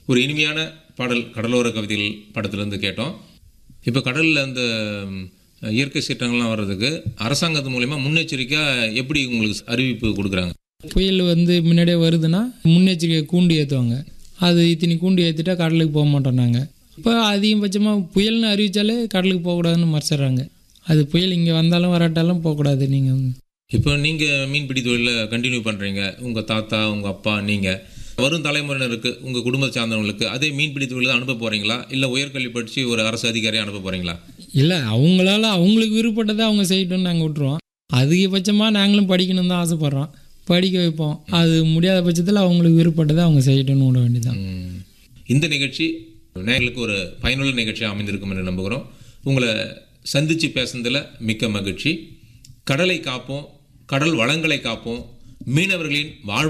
ஒரு இனிமையான பாடல் கடலோர கவிதைகள் படத்துலேருந்து கேட்டோம் இப்போ கடலில் அந்த ம், இயற்கை சீற்றங்கள்லாம் வர்றதுக்கு அரசாங்கத்து மூலயமா முன்னெச்சரிக்கையாக எப்படி உங்களுக்கு அறிவிப்பு கொடுக்குறாங்க புயல் வந்து முன்னாடியே வருதுன்னா முன்னெச்சரிக்கை கூண்டு ஏற்றுவாங்க அது இத்தனி கூண்டு ஏற்றிட்டா கடலுக்கு போக மாட்டோம் நாங்கள் இப்போ அதிகபட்சமாக புயல்னு அறிவித்தாலே கடலுக்கு போகக்கூடாதுன்னு மறைச்சிடுறாங்க அது புயல் இங்கே வந்தாலும் வராட்டாலும் போகக்கூடாது நீங்கள் இப்போ நீங்கள் மீன்பிடி தொழிலில் கண்டினியூ பண்ணுறீங்க உங்கள் தாத்தா உங்கள் அப்பா நீங்கள் வரும் தலைமுறையினருக்கு உங்கள் குடும்பத்தை சார்ந்தவங்களுக்கு அதே மீன்பிடி தொழில் தான் அனுப்ப போகிறீங்களா இல்லை உயர்கல்வி படித்து ஒரு அரசு அதிகாரியை அனுப்ப போகிறீங்களா இல்லை அவங்களால அவங்களுக்கு விருப்பப்பட்டதை அவங்க செய்யட்டும்னு நாங்கள் விட்டுருவோம் அதிகபட்சமாக நாங்களும் படிக்கணும்னு தான் ஆசைப்பட்றோம் படிக்க வைப்போம் அது முடியாத பட்சத்தில் அவங்களுக்கு விருப்பப்பட்டதை அவங்க செய்யட்டும்னு விட வேண்டியதான் ம். இந்த நிகழ்ச்சி நேயர்களுக்கு ஒரு பயனுள்ள நிகழ்ச்சியாக அமைந்திருக்கும் என்று நம்புகிறோம் உங்களை சந்தித்து பேசுனதில் மிக்க மகிழ்ச்சி கடலை காப்போம் கடல் வளங்களை காப்போம் மீனவர்களின் வாழ்